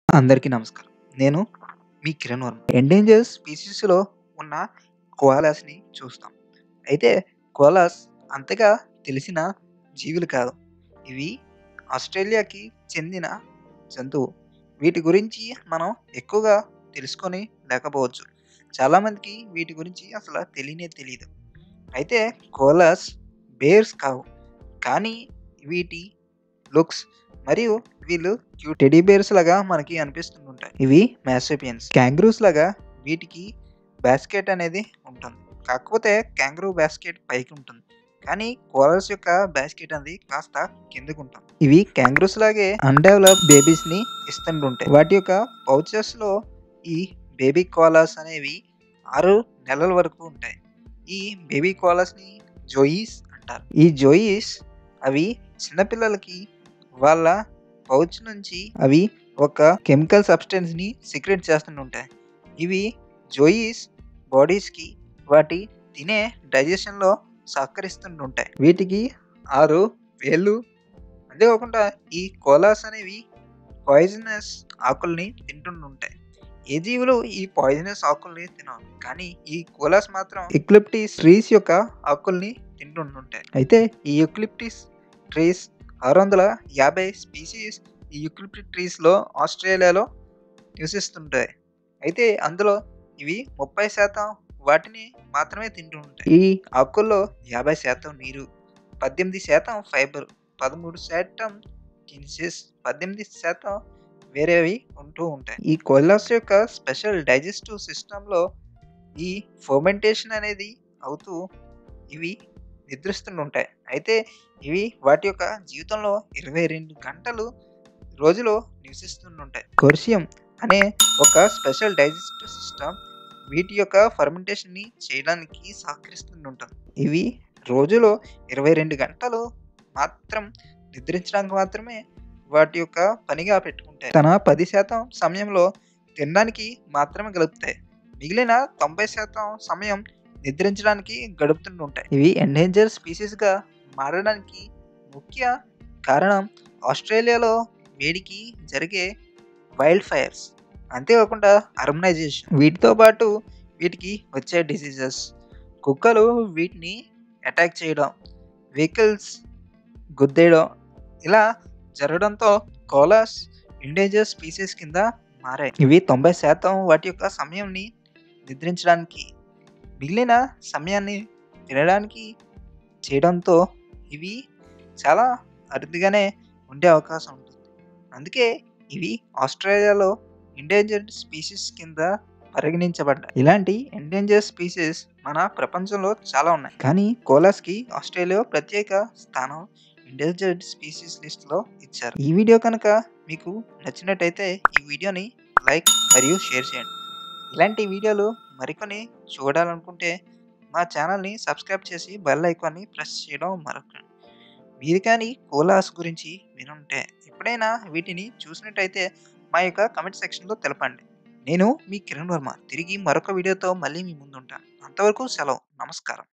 అందరికీ నమస్కారం. నేను మీ కిరణ్ వర్మ. ఎండేంజర్ స్పీసీస్‌లో ఉన్న కోలాస్‌ని చూస్తాం. అయితే కోలాస్ అంతగా తెలిసిన జీవులు కాదు. ఇవి ఆస్ట్రేలియాకి చెందిన జంతువు. వీటి గురించి మనం ఎక్కువగా తెలుసుకొని లేకపోవచ్చు. చాలామందికి వీటి గురించి అసల తెలియనే తెలీదు. అయితే కోలాస్ బేర్స్ కావు. కానీ వీటి లుక్స్ మరియు వీళ్ళు క్యూట్ టెడ్డీ బేర్స్ లాగా మనకి అనిపిస్తుంటాయి. ఇవి మార్సుపియన్స్. కాంగరూస్ లాగా వీటికి బాస్కెట్ అనేది ఉంటుంది. కాకపోతే కాంగరూ బాస్కెట్ పైకి ఉంటుంది. కానీ కోలాస్ యొక్క బాస్కెట్ అనేది కాస్త కిందకు ఉంటుంది. ఇవి కాంగరూస్ లాగే అన్‌డెవలప్డ్ బేబీస్‌ని ఇస్తుంటుంటాయి. వాటి యొక్క పౌచెస్‌లో ఈ బేబీ కోలాస్ అనేవి 6 నెలల వరకు ఉంటాయి. ఈ బేబీ కోలాస్‌ని జోయీస్ అంటారు. ఈ జోయీస్ అవి చిన్న పిల్లలకి వాళ్ళ పౌచ్ నుంచి అవి ఒక కెమికల్ సబ్స్టెన్స్‌ని సీక్రెట్ చేస్తుంటాయి. ఇవి జోయీస్ బాడీస్‌కి వాటి తినే డైజెషన్‌లో సహకరిస్తుంటాయి. వీటికి 6 వేళ్ళు అంతేకాకుండా ఈ కోలాస్ అనేవి పాయిజనస్ ఆకుల్ని తింటుంటాయి. ఏ జీవులు ఈ పాయిజనస్ ఆకుల్ని తినవు. కానీ ఈ కోలాస్ మాత్రం యూకలిప్టస్ ట్రీస్ యొక్క ఆకుల్ని తింటుంటాయి. అయితే ఈ యూకలిప్టస్ ట్రీస్ 650 స్పీసీస్ ఈ యూకలిప్టస్ ట్రీస్‌లో ఆస్ట్రేలియాలో నివసిస్తుంటాయి. అయితే అందులో ఇవి 30% వాటిని మాత్రమే తింటూ ఉంటాయి. ఈ ఆకుల్లో 50% నీరు, 18% ఫైబర్, 13% కిన్సిస్, 18% వేరేవి ఉంటూ ఉంటాయి. ఈ కోలాస్ యొక్క స్పెషల్ డైజెస్టివ్ సిస్టమ్‌లో ఈ ఫెర్మెంటేషన్ అనేది అవుతూ ఇవి నిద్రిస్తుంటాయి. అయితే ఇవి వాటి యొక్క జీవితంలో 22 గంటలు రోజులో నివసిస్తుంటాయి. కోర్సియం అనే ఒక స్పెషల్ డైజెస్టివ్ సిస్టమ్ వీటి యొక్క ఫెర్మెంటేషన్‌ని చేయడానికి సహకరిస్తుంటుంది. ఇవి రోజులో 22 గంటలు మాత్రం నిద్రించడానికి మాత్రమే వాటి యొక్క పనిగా పెట్టుకుంటాయి. తన 10% సమయంలో తినడానికి మాత్రమే గడుపుతాయి. మిగిలిన 90% సమయం నిద్రించడానికి గడుపుతుంటాయి. ఇవి ఎండేంజర్ స్పీసీస్‌గా మారడానికి ముఖ్య కారణం ఆస్ట్రేలియాలో వేడికి జరిగే వైల్డ్ ఫైర్స్. అంతేకాకుండా అర్బనైజేషన్. వీటితో పాటు వీటికి వచ్చే డిసీజెస్. కుక్కలు వీటిని అటాక్ చేయడం, వెహికల్స్ గుద్దేయడం ఇలా జరగడంతో కోలాస్ ఎండేంజర్ స్పీసీస్ కింద మారాయి. ఇవి 90% వాటి యొక్క సమయాన్ని నిద్రించడానికి, మిగిలిన సమయాన్ని తినడానికి చేయడంతో ఇవి చాలా అరుదుగానే ఉండే అవకాశం ఉంటుంది. అందుకే ఇవి ఆస్ట్రేలియాలో ఎండేంజర్డ్ స్పీసీస్ కింద పరిగణించబడ్డాయి. ఇలాంటి ఎండేంజర్ స్పీసీస్ మన ప్రపంచంలో చాలా ఉన్నాయి. కానీ కోలాస్‌కి ఆస్ట్రేలియాలో ప్రత్యేక స్థానం ఎండేంజర్డ్ స్పీసీస్ లిస్ట్‌లో ఇచ్చారు. ఈ వీడియో కనుక మీకు నచ్చినట్టయితే ఈ వీడియోని లైక్ మరియు షేర్ చేయండి. ఇలాంటి వీడియోలు మరికొన్ని చూడాలనుకుంటే మా ఛానల్‌ని సబ్స్క్రైబ్ చేసి బెల్ ఐకాన్‌ని ప్రెస్ చేయడం మరవకండి. మీరు కానీ కోలాస్ గురించి వినుంటే ఎప్పుడైనా వీటిని చూసినట్టయితే మా యొక్క కామెంట్ సెక్షన్‌లో తెలపండి. నేను మీ కిరణ్ వర్మ. తిరిగి మరొక వీడియోతో మళ్ళీ మీ ముందుంటాను. అంతవరకు సెలవు. నమస్కారం.